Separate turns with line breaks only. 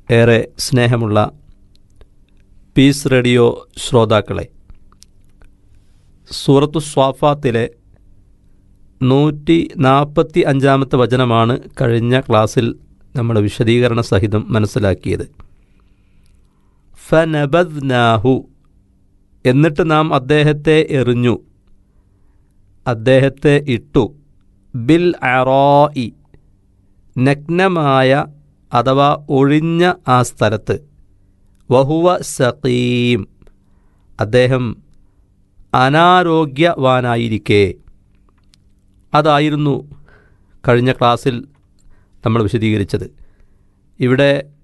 ഏറെ സ്നേഹമുള്ള piece radio ശ്രോതാക്കളെ സൂറത്തു സ്വാഫാത്തിലെ നൂറ്റി നാൽപ്പത്തി അഞ്ചാമത്തെ വചനമാണ് കഴിഞ്ഞ ക്ലാസ്സിൽ നമ്മൾ വിശദീകരണ സഹിതം മനസ്സിലാക്കിയത് ഫനബദ്നാഹു എന്നിട്ട് നാം അദ്ദേഹത്തെ എറിഞ്ഞു അദ്ദേഹത്തെ ഇട്ടു ബിൽ അറോയി നഗ്നമായ അഥവാ ഒഴിഞ്ഞ ആ സ്ഥലത്ത് വഹുവ സഖീം അദ്ദേഹം അനാരോഗ്യവാനായിരിക്കെ അതായിരുന്നു കഴിഞ്ഞ ക്ലാസ്സിൽ നമ്മൾ വിശദീകരിച്ചത് ഇവിടെ